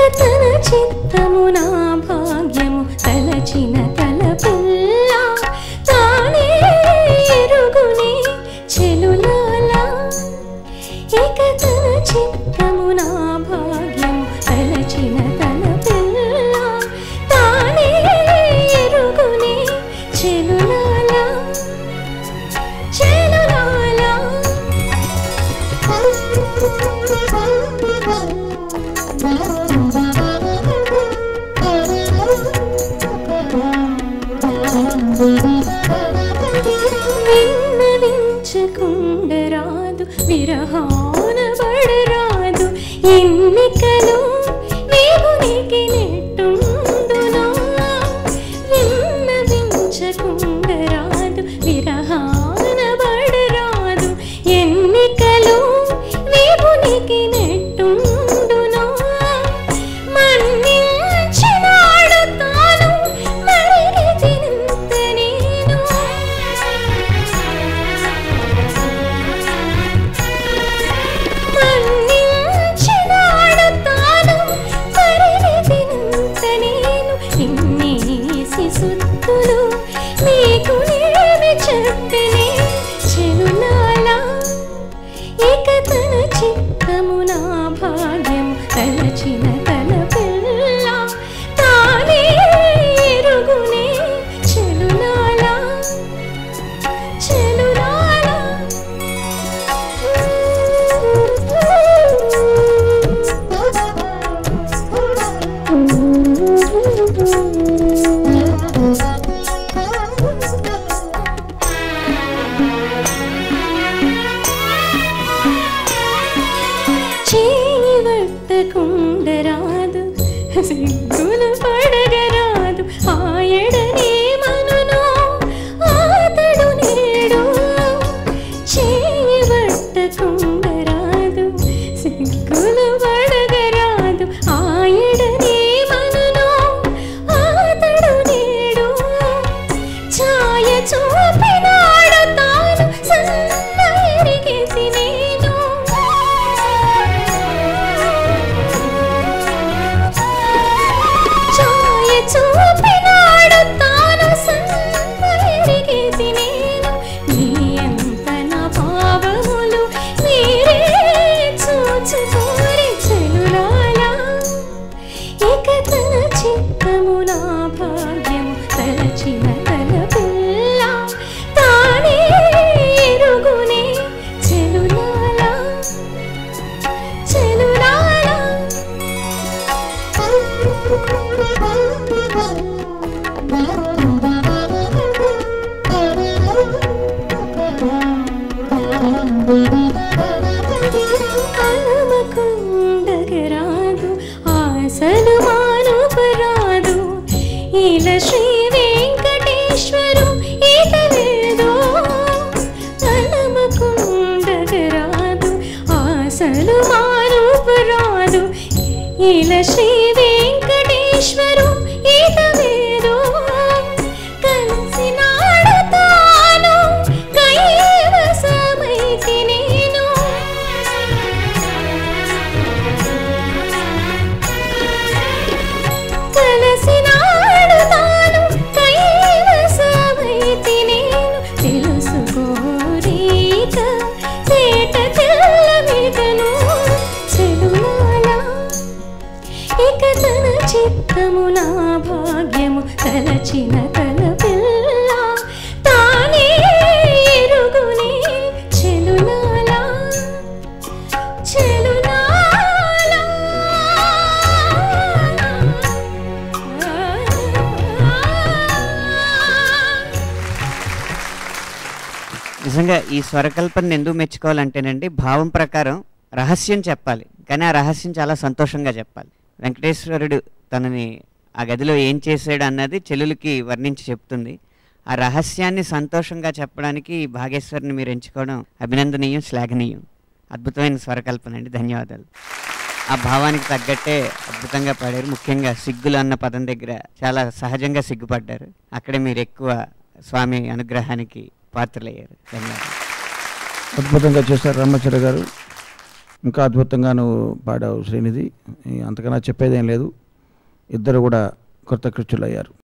తన చిత్తము నా భాగ్యము తలచిన తలపిల్ల తానే ఎరుగునే చెలులాలా ఇక తన చిత్తము నా భాగ్యము తలచిన తలపిల్ల తానే ఎరుగునే చెలులాలా చెలులాలా విన్నవించకుండరాదు విరహాన పడరాదు ఎన్నికలు దేవునికి నెట్టుండునా విన్నవించకుండరాదు విరహాన పడరాదు ఎన్నికలు దేవునికి నెట్టుండునా మన్నించినాడు తాను మరిగితినంత నేను మన్నించినాడు తాను మరిగితినంత నేను ఇన్నేసి సుత్తులు నీకు నేమి చెప్పనే చెలులాలా ఇక తన చిత్తము నా భాగ్యం తలచిన తల పిల్ల తానే ఎరుగునే చెలులాలా చెలులాలా చేయవట్టకుండరాదు సిగ్గులు పడగరాదు ఆయడనే మనును ఆతడు నేడు చేయవట్టకుండరాదు సిగ్గులు పడగరాదు ఆయడనే మనును ఆతడు నేడు ఛాయ చూపినాడు తాను సన్న ఎరిగేసి నేను ఛాయ చూపినాడు తాను సన్న ఎరిగేసి నేను నీ అంత నా భావములు మీరే చూచుకోరి చెలులాలా ఇక తన చిత్తము నా భాగ్యము తలచిన తల పిల్ల తానే ఎరుగునే చెలులాలా చెలులాలా కలమకుండగరాదు ఆశలు మానుపరాదు ఇలా శ్రీ వెంకటేశ్వరు ఈతలేదో కలమకుండగరాదు ఆశలు మానుపరాదు ఇలా శ్రీ వెంకటేశ్వరు ఈతలేదో కలిసినాడు తాను కైవసమైతి నేను కలిసినాడు తాను కైవసమైతి నేను తెలుసుకోరీక తేట తెల్లమిగను చెలులాలా ఇక తన చిత్తము నా భాగ్యము తలచిన తల పిల్ల తానే ఎరుగునే చెలులాలా చెలులాలా నిజంగా ఈ స్వరకల్పన ఎందుకు మెచ్చుకోవాలంటేనండి భావం ప్రకారం రహస్యం చెప్పాలి కానీ ఆ రహస్యం చాలా సంతోషంగా చెప్పాలి వెంకటేశ్వరుడు తనని ఆ గదిలో ఏం చేశాడు అన్నది చెల్లులకి వర్ణించి చెప్తుంది ఆ రహస్యాన్ని సంతోషంగా చెప్పడానికి ఈ భాగేశ్వరిని మీరు ఎంచుకోవడం అభినందనీయం శ్లాఘనీయం అద్భుతమైన స్వరకల్పన అండి ధన్యవాదాలు ఆ భావానికి తగ్గట్టే అద్భుతంగా పాడారు ముఖ్యంగా సిగ్గులు అన్న పదం దగ్గర చాలా సహజంగా సిగ్గుపడ్డారు అక్కడే మీరు ఎక్కువ స్వామి అనుగ్రహానికి పాత్రలయ్యారు ధన్యవాదాలు అద్భుతంగా చేశారు రామాచార్య గారు ఇంకా అద్భుతంగా నువ్వు పాడావు శ్రీనిధి ఈ అంతకన్నా చెప్పేదేం లేదు ఇద్దరు కూడా కృతకృత్యులయ్యారు